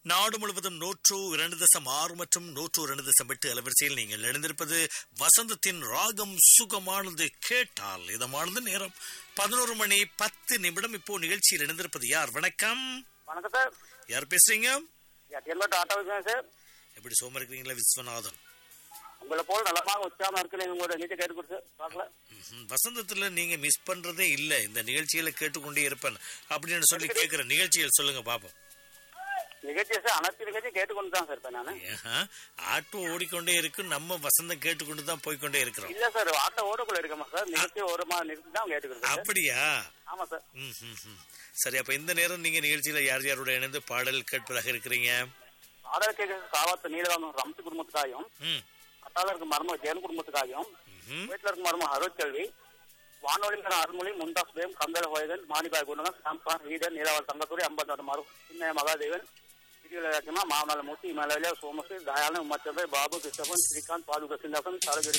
நாடு முழுவதும் நூற்று இரண்டு தசம் ஆறு மற்றும் நூற்று இரண்டு தசம் எட்டு அலைவரிசையில் நீங்கள் இணைந்திருப்பது வசந்தத்தின் ராகம் சுகமானது கேட்டால் இதமானது நேரம் பதினோரு மணி பத்து நிமிடம் இப்போ நிகழ்ச்சியில் இணைந்திருப்பது யார் வணக்கம் வணக்கம் சார் யார் பேசுறீங்க எட்டியல்பட்டு ஆட்டோ இருக்கேன் சார் எப்படி சோமா இருக்கிறீங்களா விஸ்வநாதன் உங்களை போல் நலமாக உற்சாகமா இருக்கு உங்களோட நீச்சல் கேட்டு கொடுத்து பார்க்கல ம்ஹும். வசந்தத்துல நீங்க மிஸ் பண்றதே இல்ல இந்த நிகழ்ச்சியில கேட்டுக்கொண்டே இருப்பேன் அப்படின்னு சொல்லி கேட்கிற நிகழ்ச்சிகள் சொல்லுங்க பாப்போம் நிகழ்ச்சி சார் அனைத்து நிகழ்ச்சியும் கேட்டுக்கொண்டு தான் சார் இருப்பேன் நான் ஏஹா, ஆட்டோ ஓடிக்கொண்டே இருக்கு நம்ம வசந்தம் கேட்டுக்கொண்டு தான் போய்க்கொண்டே இருக்கிறோம் இல்ல சார் ஆட்டோ ஓடக்குள்ள இருக்கமா சார் நிகழ்ச்சி ஓரமா நிறுத்தி தான் கேட்டுக்கிறது சார் அப்படியா ஆமா சார் ம், ம், ம். சரி அப்ப இந்த நேரம் நீங்க நிகழ்ச்சியில யார் யாரோட இணைந்து பாடல் கேட்பதாக இருக்கிறீங்க ஆடல் கேட்க காவாத்து நீலகாமம் ரம்சி குடும்பத்துக்காகவும் ம், அத்தால இருக்க மர்ம ஜெயன் குடும்பத்துக்காகவும் ம்ஹும். வீட்டுல இருக்க மர்ம அருட்கல்வி வானொலிங்கிற அருள்மொழி முந்தாஸ் பேம் கந்தல ஹோயகன் மாணிபாய் குணகன் சாம்பான் வீதன் நீலவாள் தங்கத்துறை ஐம்பத்தாறு மரு சின்ன மகாதேவன் சிறிய மாமனால மூர்த்தி இமலவில சோமசு தயாளன் உமாச்சந்திர பாபு கிருஷ்ணபன் ஸ்ரீகாந்த் பாதுக சிந்தாசன் சரகரி